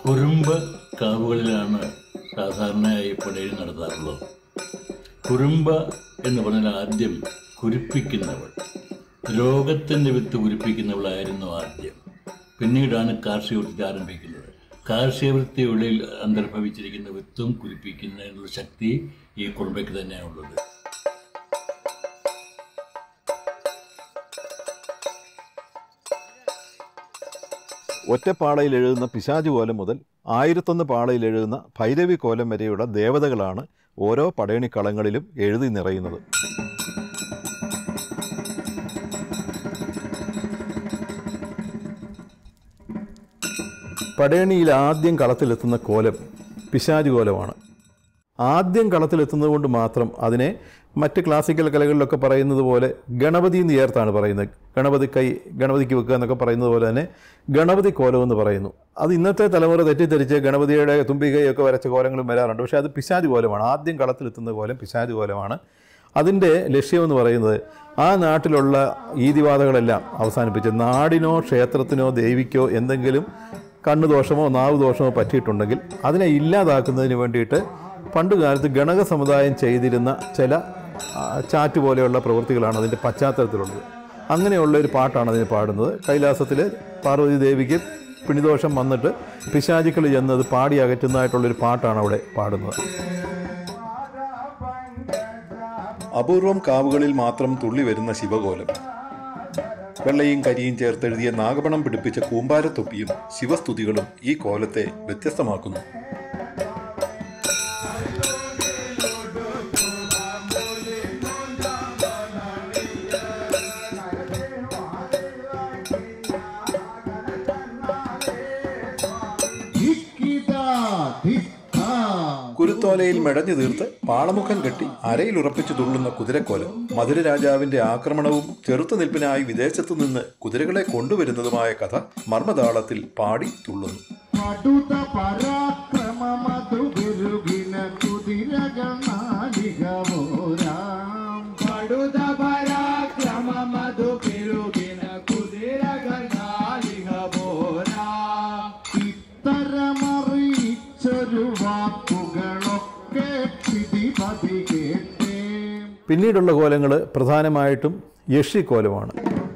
കുറുമ്പ് കാവുകളിലാണ് സാധാരണയായി പടയിൽ നടത്താറുള്ളത് കുറുമ്പ എന്ന് പറഞ്ഞാൽ ആദ്യം കുരിപ്പിക്കുന്നവൾ രോഗത്തിൻ്റെ വിത്ത് കുരിപ്പിക്കുന്നവളായിരുന്നു ആദ്യം പിന്നീടാണ് കാർഷിക വൃത്തി ആരംഭിക്കുന്നത് കാർഷിക വൃത്തിയുള്ളിൽ അന്തർഭവിച്ചിരിക്കുന്ന വിത്തും കുരിപ്പിക്കുന്നതിനുള്ള ശക്തി ഈ കുറുമ്പയ്ക്ക് തന്നെയാണുള്ളത് ഒറ്റപ്പാളയിൽ എഴുതുന്ന പിശാചു കോലം മുതൽ ആയിരത്തൊന്ന് പാളയിൽ എഴുതുന്ന ഭൈരവി കോലം വരെയുള്ള ദേവതകളാണ് ഓരോ പടയണിക്കളങ്ങളിലും എഴുതി നിറയുന്നത് പടയണിയിൽ ആദ്യം കളത്തിലെത്തുന്ന കോലം പിശാചു കോലമാണ് ആദ്യം കളത്തിലെത്തുന്നത് കൊണ്ട് മാത്രം അതിനെ മറ്റ് ക്ലാസിക്കൽ കലകളിലൊക്കെ പറയുന്നത് പോലെ ഗണപതി എന്ന് ചേർത്താണ് പറയുന്നത് ഗണപതി കൈ ഗണപതിക്ക് വെക്കുക എന്നൊക്കെ പറയുന്നത് പോലെ തന്നെ ഗണപതി കോലം എന്ന് പറയുന്നു അത് ഇന്നത്തെ തലമുറ തെറ്റിദ്ധരിച്ച് ഗണപതിയുടെ തുമ്പികൈയൊക്കെ വരച്ച കോലങ്ങളും വരാറുണ്ട് പക്ഷേ അത് പിശാച് കോലമാണ് ആദ്യം കളത്തിലെത്തുന്ന കോലം പിശാച് കോലമാണ് അതിൻ്റെ ലക്ഷ്യമെന്ന് പറയുന്നത് ആ നാട്ടിലുള്ള ഈതിവാദങ്ങളെല്ലാം അവസാനിപ്പിച്ച് നാടിനോ ക്ഷേത്രത്തിനോ ദേവിക്കോ എന്തെങ്കിലും കണ്ണുദോഷമോ നാവ് ദോഷമോ പറ്റിയിട്ടുണ്ടെങ്കിൽ അതിനെ ഇല്ലാതാക്കുന്നതിന് വേണ്ടിയിട്ട് പണ്ട് കാലത്ത് ഗണക സമുദായം ചെയ്തിരുന്ന ചില ആ, ചാറ്റ് പോലെയുള്ള പ്രവൃത്തികളാണ് അതിൻ്റെ പശ്ചാത്തലത്തിലുള്ളത് അങ്ങനെയുള്ള ഒരു പാട്ടാണ് അതിന് പാടുന്നത് കൈലാസത്തിൽ പാർവതി ദേവിക്ക് പിണിദോഷം വന്നിട്ട് പിശാചുക്കൾ ചെന്നത് പാടി അകറ്റുന്നതായിട്ടുള്ളൊരു പാട്ടാണ് അവിടെ പാടുന്നത് അപൂർവം കാവുകളിൽ മാത്രം തുള്ളി വരുന്ന ശിവകോലം വെള്ളയും കരിയും ചേർത്തെഴുതിയ നാഗപണം പിടിപ്പിച്ച കൂമ്പാരത്തൊപ്പിയും ശിവസ്തുതികളും ഈ കോലത്തെ വ്യത്യസ്തമാക്കുന്നു കുരുത്തോലയിൽ മെടഞ്ഞു തീർത്ത് പാളമുഖം കെട്ടി അരയിൽ ഉറപ്പിച്ചു തുള്ളുന്ന കുതിരക്കോലം മധുരരാജാവിന്റെ ആക്രമണവും ചെറുത്തുനിൽപ്പിനായി വിദേശത്തു നിന്ന് കുതിരകളെ കൊണ്ടുവരുന്നതുമായ കഥ മർമ്മതാളത്തിൽ പാടി തുള്ളുന്നു പടുത പരാക്രമ മധുഗിരുകിന കുതിരകൾ നാലിക പോരാം പടുത പരാക്രമ മധു പെരുകിന കുതിരകൾ നാലിക പോരാ ഇത്തരമറിയിച്ചൊരു വാക്കുകളൊക്കെ സ്ഥിതിപതി കേട്ടേ പിന്നീടുള്ള കോലങ്ങൾ പ്രധാനമായിട്ടും യക്ഷിക്കോലമാണ്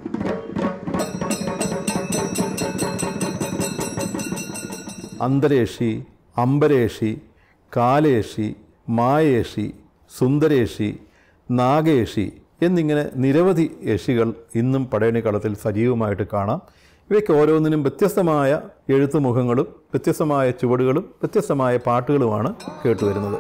അന്തരേഷി അംബരേഷി കാലേഷി മായേഷി സുന്ദരേഷി നാഗേഷി എന്നിങ്ങനെ നിരവധി യക്ഷികൾ ഇന്നും പടയണിക്കളത്തിൽ സജീവമായിട്ട് കാണാം ഇവയ്ക്ക് ഓരോന്നിനും വ്യത്യസ്തമായ എഴുത്തുമുഖങ്ങളും വ്യത്യസ്തമായ ചുവടുകളും വ്യത്യസ്തമായ പാട്ടുകളുമാണ് കേട്ടുവരുന്നത്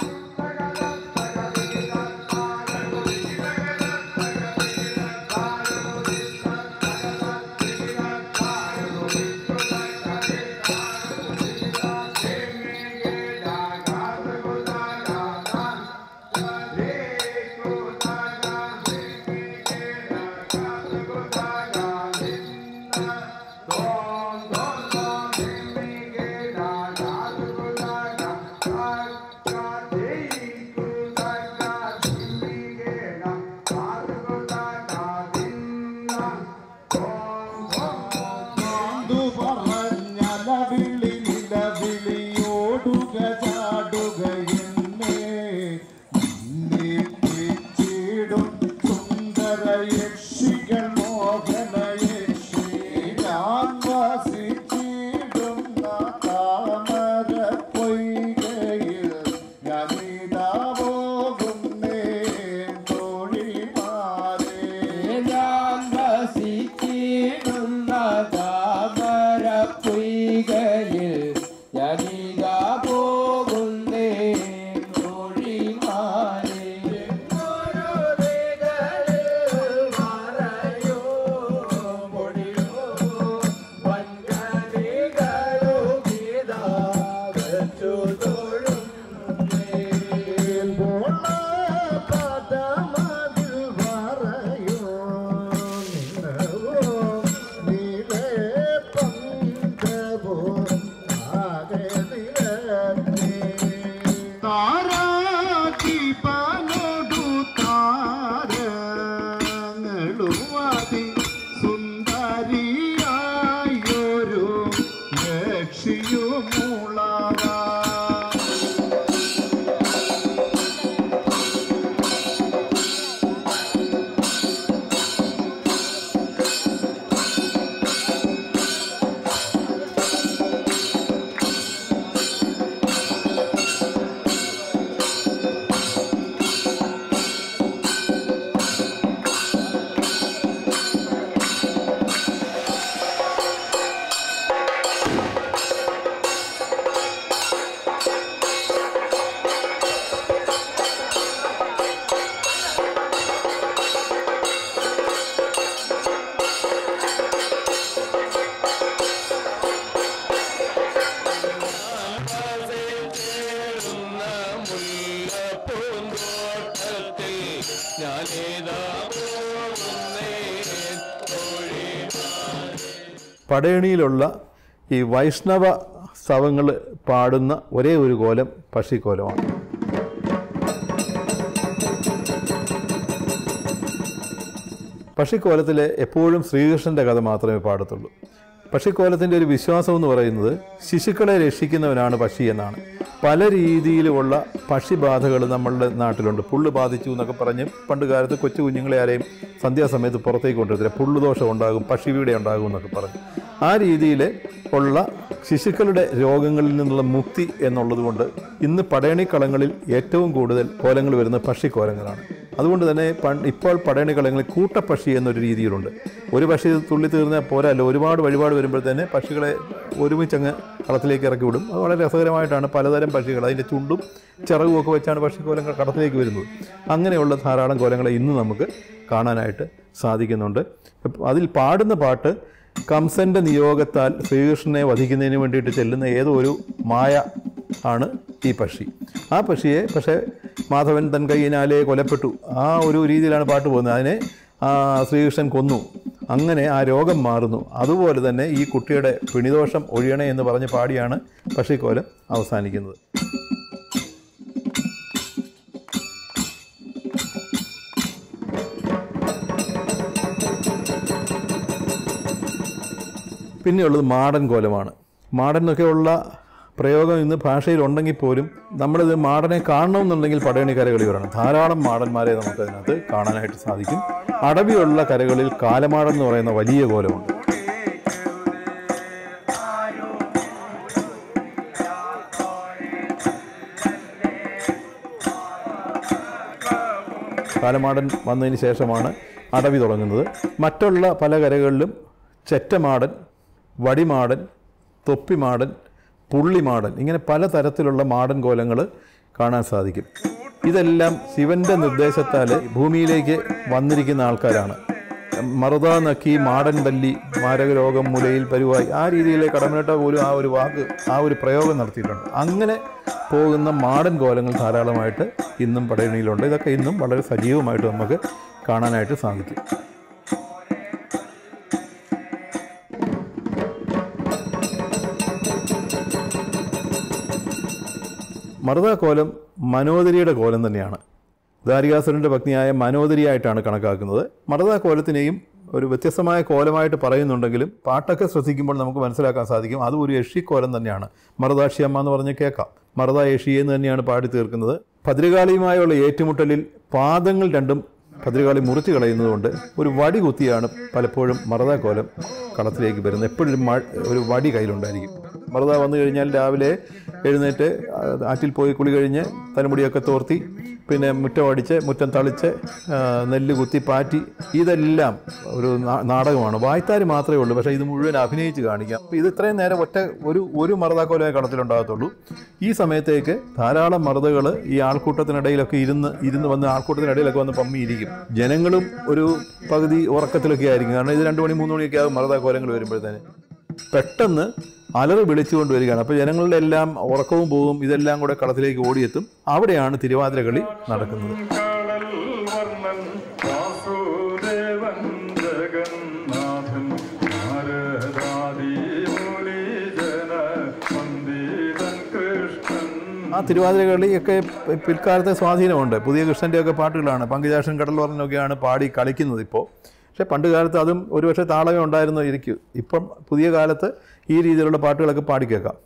മാന്തു പറഞ്ഞലവിളി നിലവിളിയോടുക ചാടുക എന്നെ നിന്നെ പിച്ചിടും സുന്ദര യക്ഷികൾ മോഹന യക്ഷി ഞാൻ വസിച്ചിടുന്ന താമര പൊയ്കയിൽ ഞാനിതാ പോകുന്നേ തോഴിമാരേ ഞാൻ വസിച്ചിടുന്ന താമര പൊയ്കയിൽ ഞാനിതാ പോകുന്നേ തൊഴിമാരെ സുന്ദരിയായൊരു ലക്ഷിയുമുള പൂന്തോട്ടത്തിൽ ഞാനേതാ പോകുന്നേ പടയണിയിലുള്ള ഈ വൈഷ്ണവ സ്തവങ്ങൾ പാടുന്ന ഒരേ ഒരു കോലം പക്ഷിക്കോലമാണ് പക്ഷിക്കോലത്തിൽ എപ്പോഴും ശ്രീകൃഷ്ണൻ്റെ കഥ മാത്രമേ പാടത്തുള്ളൂ പക്ഷിക്കോലത്തിൻ്റെ ഒരു വിശ്വാസം എന്ന് പറയുന്നത് ശിശുക്കളെ രക്ഷിക്കുന്നവനാണ് പക്ഷി എന്നാണ് പല രീതിയിലുമുള്ള പക്ഷിബാധകൾ നമ്മളുടെ നാട്ടിലുണ്ട് പുള്ളു ബാധിച്ചു എന്നൊക്കെ പറഞ്ഞ് പണ്ട് കാലത്ത് കൊച്ചു കുഞ്ഞുങ്ങളെ ആരെയും സന്ധ്യാസമയത്ത് പുറത്തേക്ക് കൊണ്ടുവരത്തില്ല പുള്ളുദോഷം ഉണ്ടാകും പക്ഷിവീടെ ഉണ്ടാകും എന്നൊക്കെ പറഞ്ഞ് ആ രീതിയിൽ ഉള്ള ശിശുക്കളുടെ രോഗങ്ങളിൽ നിന്നുള്ള മുക്തി എന്നുള്ളത് കൊണ്ട് ഇന്ന് പടയണിക്കളങ്ങളിൽ ഏറ്റവും കൂടുതൽ കോലങ്ങൾ വരുന്ന പക്ഷിക്കോലങ്ങളാണ് അതുകൊണ്ട് തന്നെ പണ്ട് ഇപ്പോൾ പടയണിക്കളങ്ങളിൽ കൂട്ടപ്പക്ഷി എന്നൊരു രീതിയിലുണ്ട് ഒരു പക്ഷി തുള്ളി തീർന്നാൽ പോരല്ലോ ഒരുപാട് വഴിപാട് വരുമ്പോഴത്തേന് പക്ഷികളെ ഒരുമിച്ചങ്ങ് കളത്തിലേക്ക് ഇറക്കി വിടും അത് വളരെ രസകരമായിട്ടാണ് പലതരം പക്ഷികൾ അതിൻ്റെ ചുണ്ടും ചിറകും ഒക്കെ വെച്ചാണ് പക്ഷിക്കോലങ്ങൾ കടത്തിലേക്ക് വരുന്നത് അങ്ങനെയുള്ള ധാരാളം കോലങ്ങളെ ഇന്ന് നമുക്ക് കാണാനായിട്ട് സാധിക്കുന്നുണ്ട് അതിൽ പാടുന്ന പാട്ട് കംസന്റെ നിയോഗത്താൽ ശ്രീകൃഷ്ണനെ വധിക്കുന്നതിന് വേണ്ടിയിട്ട് ചെല്ലുന്ന ഏതോ ഒരു മായ ആണ് ഈ പക്ഷി ആ പക്ഷിയെ പക്ഷേ മാധവൻ തൻ കൈയിനാലെ കൊലപ്പെട്ടു ആ ഒരു രീതിയിലാണ് പാട്ട് പോകുന്നത് അതിനെ ആ ശ്രീകൃഷ്ണൻ കൊന്നു അങ്ങനെ ആ രോഗം മാറുന്നു അതുപോലെ തന്നെ ഈ കുട്ടിയുടെ പിണിദോഷം ഒഴിയണേ എന്ന് പറഞ്ഞ് പാടിയാണ് പക്ഷിക്കോലം അവസാനിക്കുന്നത് പിന്നെയുള്ളത് മാടൻ കോലമാണ് മാടൻ എന്നൊക്കെയുള്ള പ്രയോഗം ഇന്ന് ഭാഷയിൽ ഉണ്ടെങ്കിൽ പോലും നമ്മളിത് മാടനെ കാണണമെന്നുണ്ടെങ്കിൽ പടയണി കരകളിൽ വരണം ധാരാളം മാടന്മാരെ നമുക്ക് അതിനകത്ത് കാണാനായിട്ട് സാധിക്കും അടവിയുള്ള കരകളിൽ കാലമാടൻ എന്ന് പറയുന്ന വലിയ കോലമുണ്ട് കാലമാടൻ വന്നതിന് ശേഷമാണ് അടവി തുടങ്ങുന്നത് മറ്റുള്ള പല കരകളിലും ചെറ്റമാടൻ വടിമാടൻ തൊപ്പിമാടൻ പുള്ളിമാടൻ ഇങ്ങനെ പല തരത്തിലുള്ള മാടൻ കോലങ്ങൾ കാണാൻ സാധിക്കും ഇതെല്ലാം ശിവന്റെ നിർദ്ദേശത്താൽ ഭൂമിയിലേക്ക് വന്നിരിക്കുന്ന ആൾക്കാരാണ് മറുത നക്കി മാടൻ തല്ലി മാരകരോഗം മുലയിൽ പരുവായി ആ രീതിയിൽ കടമനിട്ട പോലും ആ ഒരു വാക്ക് ആ ഒരു പ്രയോഗം നടത്തിയിട്ടുണ്ട് അങ്ങനെ പോകുന്ന മാടൻ കോലങ്ങൾ ധാരാളമായിട്ട് ഇന്നും പടയണിയിലുണ്ട് ഇതൊക്കെ ഇന്നും വളരെ സജീവമായിട്ട് നമുക്ക് കാണാനായിട്ട് സാധിക്കും മറുത കോലം മനോദരിയുടെ കോലം തന്നെയാണ് ദാരികാസുരൻ്റെ പത്നിയായ മനോദരിയായിട്ടാണ് കണക്കാക്കുന്നത് മറുത കോലത്തിനെയും ഒരു വ്യത്യസ്തമായ കോലമായിട്ട് പറയുന്നുണ്ടെങ്കിലും പാട്ടൊക്കെ ശ്രദ്ധിക്കുമ്പോൾ നമുക്ക് മനസ്സിലാക്കാൻ സാധിക്കും അതും ഒരു യക്ഷിക്കോലം തന്നെയാണ് മറുതാക്ഷിയമ്മ എന്ന് പറഞ്ഞ് കേൾക്കാം മറുത യക്ഷി എന്ന് തന്നെയാണ് പാടി തീർക്കുന്നത് ഭദ്രകാളിയുമായുള്ള ഏറ്റുമുട്ടലിൽ പാദങ്ങൾ രണ്ടും ഭദ്രകാളി മുറിച്ച് കളയുന്നതുകൊണ്ട് ഒരു വടി കുത്തിയാണ് പലപ്പോഴും മറുത കോലം കളത്തിലേക്ക് വരുന്നത് എപ്പോഴും ഒരു മ- ഒരു വടി കയ്യിലുണ്ടായിരിക്കും മറുത വന്നു കഴിഞ്ഞാൽ രാവിലെ എഴുന്നേറ്റ് ആ, ആറ്റിൽ പോയി കുളി കഴിഞ്ഞ് തലമുടിയൊക്കെ തോർത്തി പിന്നെ മുറ്റം അടിച്ച് മുറ്റം തളിച്ച് ആ, നെല്ല് കുത്തി പാറ്റി ഇതെല്ലാം ഒരു നാ- നാടകമാണ് വായ്ത്താരി മാത്രമേ ഉള്ളൂ പക്ഷേ ഇത് മുഴുവൻ അഭിനയിച്ച് കാണിക്കാം അപ്പോൾ ഇത് ഇത്രയും നേരം ഒറ്റ ഒരു ഒരു മറുതാക്കോലമേ കളത്തിലുണ്ടാകത്തുള്ളൂ ഈ സമയത്തേക്ക് ധാരാളം മറുതകൾ ഈ ആൾക്കൂട്ടത്തിനിടയിലൊക്കെ ഇരുന്ന് ഇരുന്ന് വന്ന് ആൾക്കൂട്ടത്തിനിടയിലൊക്കെ വന്ന് പമ്മിയിരിക്കും ജനങ്ങളും ഒരു പകുതി ഉറക്കത്തിലൊക്കെ ആയിരിക്കും കാരണം ഇത് രണ്ട് മണി മൂന്ന് മണിയൊക്കെ ആകും മറുതാക്കോലങ്ങൾ വരുമ്പോഴത്തേന് പെട്ടെന്ന് അലറി വിളിച്ചുകൊണ്ട് വരികയാണ് അപ്പോൾ ജനങ്ങളുടെ എല്ലാം ഉറക്കവും പോവും ഇതെല്ലാം കൂടെ കളത്തിലേക്ക് ഓടിയെത്തും അവിടെയാണ് തിരുവാതിര കളി നടക്കുന്നത് കടൽ വർണ്ണൻ വാസുദേവൻ ജഗന്നാഥൻ നാരദാദി മുനിജന വന്ദിതൻ കൃഷ്ണൻ ആ തിരുവാതിര കളിയൊക്കെ പി- പിൽക്കാലത്തെ സ്വാധീനമുണ്ട് പുതിയ കൃഷ്ണൻ്റെയൊക്കെ പാട്ടുകളാണ് പങ്കജാക്ഷൻ കടൽ വർണ്ണനൊക്കെയാണ് പാടി കളിക്കുന്നത് ഇപ്പോൾ പക്ഷേ പണ്ട് കാലത്ത് അതും ഒരുപക്ഷെ താളമേ ഉണ്ടായിരുന്നു ഇരിക്കും ഇപ്പം പുതിയ കാലത്ത് ഈ രീതിയിലുള്ള പാട്ടുകളൊക്കെ പാടി കേൾക്കാം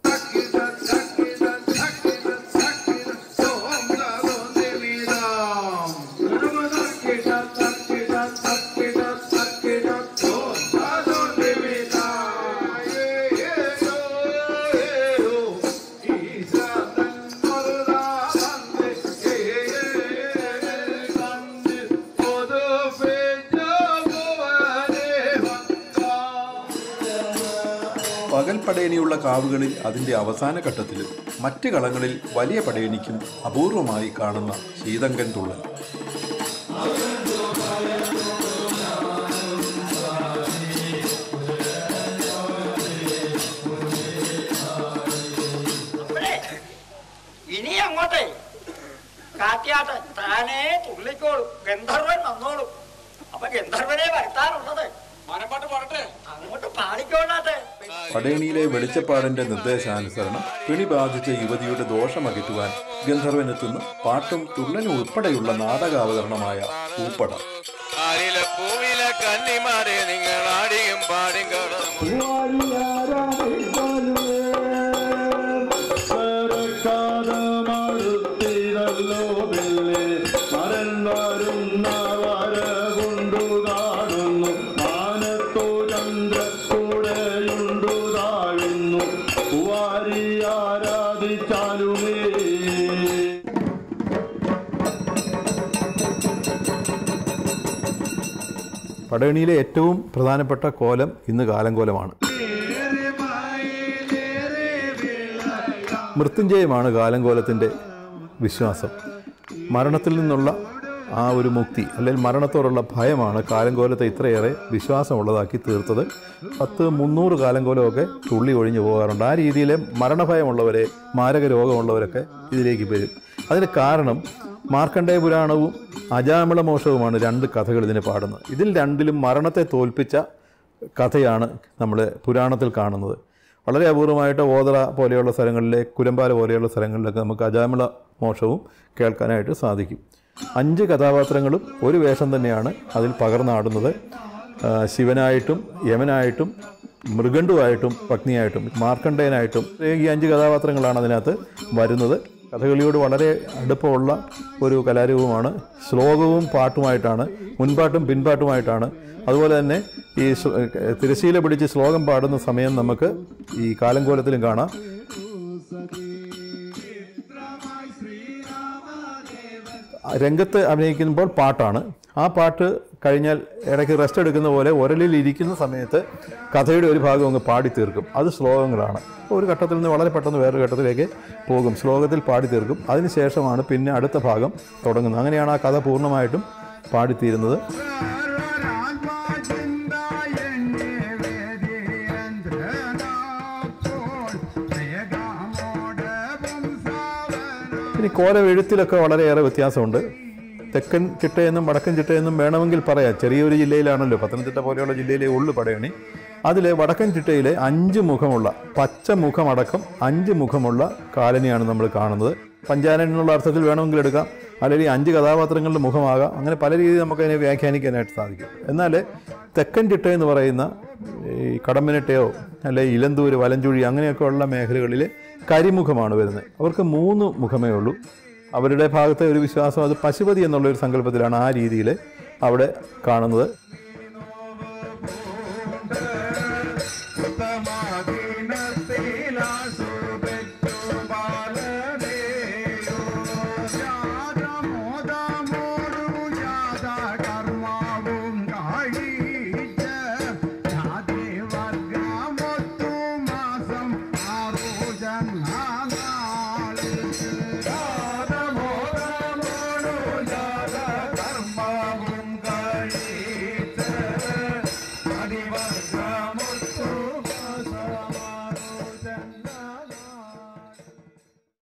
പകൽ പടയണിയുള്ള കാവുകളിൽ അതിൻ്റെ അവസാന ഘട്ടത്തിലും മറ്റ് കളങ്ങളിൽ വലിയ പടയണിക്കും അപൂർവമായി കാണുന്ന ശീതങ്കൻ തുള്ളൽ ഇവിടെ ഇനി അങ്ങോട്ടേ കാറ്റിയാട്ട് താനേ തുള്ളിക്കോളും ഗന്ധർവൻ വന്നോളും അപ്പൊ ഗന്ധർവനെ വരുത്താറുള്ളത് മരപ്പാട്ട് പാടട്ടെ അങ്ങോട്ട് പാടിക്കോളാട്ടെ പടയണിയിലെ വെളിച്ചപ്പാടിന്റെ നിർദ്ദേശാനുസരണം പിണി ബാധിച്ച യുവതിയുടെ ദോഷമകറ്റുവാൻ ഗന്ധർവനെത്തുന്ന പാട്ടും തുള്ളനും ഉൾപ്പെടെയുള്ള നാടകാവതരണമായ പൂപ്പട ആരിലെ പൂവിലെ കന്നിമാരെ നിങ്ങൾ ആടിയും പാടിയും കടന്നു മടുത്തിരല്ലോ പിള്ളേ മരൻ വരുന്നവര കൊണ്ടു കാണുന്നു മാനത്തോ ചന്ദ്രക്കൂടെയുണ്ടു താഴുന്നു കുവാരി ആരാധിച്ചാലുമേ പടയണിയിലെ ഏറ്റവും പ്രധാനപ്പെട്ട കോലം ഇന്ന് കാലങ്കോലമാണ് മൃത്യുഞ്ജയമാണ് കാലങ്കോലത്തിൻ്റെ വിശ്വാസം മരണത്തിൽ നിന്നുള്ള ആ ഒരു മുക്തി അല്ലെങ്കിൽ മരണത്തോടുള്ള ഭയമാണ് കാലങ്കോലത്തെ ഇത്രയേറെ വിശ്വാസമുള്ളതാക്കി തീർത്തത് പത്ത് മുന്നൂറ് കാലങ്കോലമൊക്കെ തുള്ളി ഒഴിഞ്ഞു പോകാറുണ്ട് ആ രീതിയിൽ മരണഭയമുള്ളവരെ മാരക രോഗമുള്ളവരൊക്കെ ഇതിലേക്ക് വരും അതിന് കാരണം മാർക്കണ്ഡേയ പുരാണവും അജാമിളമോഷവുമാണ് രണ്ട് കഥകൾ ഇതിന് പാടുന്നത് ഇതിൽ രണ്ടിലും മരണത്തെ തോൽപ്പിച്ച കഥയാണ് നമ്മൾ പുരാണത്തിൽ കാണുന്നത് വളരെ അപൂർവമായിട്ട് ഓതറ പോലെയുള്ള സ്ഥലങ്ങളിലെ കുരമ്പാല പോലെയുള്ള സ്ഥലങ്ങളിലൊക്കെ നമുക്ക് അജാമിള മോഷവും കേൾക്കാനായിട്ട് സാധിക്കും അഞ്ച് കഥാപാത്രങ്ങളും ഒരു വേഷം തന്നെയാണ് അതിൽ പകർന്നാടുന്നത് ആ, ശിവനായിട്ടും യമനായിട്ടും മൃഗണ്ടുവായിട്ടും പത്നിയായിട്ടും മാർക്കണ്ഡേയനായിട്ടും ഈ അഞ്ച് കഥാപാത്രങ്ങളാണ് അതിനകത്ത് വരുന്നത് കഥകളിയോട് വളരെ അടുപ്പമുള്ള ഒരു കലാരൂപമാണ് ശ്ലോകവും പാട്ടുമായിട്ടാണ് മുൻപാട്ടും പിൻപാട്ടുമായിട്ടാണ് അതുപോലെ തന്നെ ഈ ശ്ല- തിരശീല പിടിച്ച് ശ്ലോകം പാടുന്ന സമയം നമുക്ക് ഈ കാലങ്കോലത്തിലും കാണാം രംഗത്ത് അഭിനയിക്കുമ്പോൾ പാട്ടാണ് ആ പാട്ട് കഴിഞ്ഞാൽ ഇടയ്ക്ക് റെസ്റ്റ് എടുക്കുന്ന പോലെ ഉരലിൽ ഇരിക്കുന്ന സമയത്ത് കഥയുടെ ഒരു ഭാഗം അങ്ങ് പാടി തീർക്കും അത് ശ്ലോകങ്ങളാണ് ഒരു ഘട്ടത്തിൽ നിന്ന് വളരെ പെട്ടെന്ന് വേറൊരു ഘട്ടത്തിലേക്ക് പോകും ശ്ലോകത്തിൽ പാടി തീർക്കും അതിനുശേഷമാണ് പിന്നെ അടുത്ത ഭാഗം തുടങ്ങുന്നത് അങ്ങനെയാണ് ആ കഥ പൂർണ്ണമായിട്ടും പാടിത്തീരുന്നത് ഇനി കോല എഴുത്തിലൊക്കെ വളരെയേറെ വ്യത്യാസമുണ്ട് തെക്കൻ ചിട്ടയെന്നും വടക്കൻ ചിട്ടയെന്നും വേണമെങ്കിൽ പറയാം ചെറിയൊരു ജില്ലയിലാണല്ലോ പത്തനംതിട്ട പോലെയുള്ള ജില്ലയിലെ ഉള്ളു പടയണി അതിലെ വടക്കൻ ചിട്ടയിലെ അഞ്ച് മുഖമുള്ള പച്ച മുഖമടക്കം അഞ്ച് മുഖമുള്ള കാലനിയാണ് നമ്മൾ കാണുന്നത് പഞ്ചാനൻ എന്നുള്ള അർത്ഥത്തിൽ വേണമെങ്കിൽ എടുക്കാം അല്ലെങ്കിൽ അഞ്ച് കഥാപാത്രങ്ങളുടെ മുഖമാകാം അങ്ങനെ പല രീതിയിൽ നമുക്കതിനെ വ്യാഖ്യാനിക്കാനായിട്ട് സാധിക്കും എന്നാൽ തെക്കൻ ചിട്ട എന്ന് പറയുന്ന ഈ കടമ്പനിട്ടയോ അല്ലെ ഇലന്തൂര് വലഞ്ചുഴി അങ്ങനെയൊക്കെയുള്ള മേഖലകളിൽ കരിമുഖമാണ് വരുന്നത് അവർക്ക് മൂന്ന് മുഖമേ ഉള്ളൂ അവരുടെ ഭാഗത്തെ ഒരു വിശ്വാസം അത് പശുപതി എന്നുള്ള ഒരു സങ്കല്പത്തിലാണ് ആ രീതിയിൽ അവിടെ കാണുന്നത്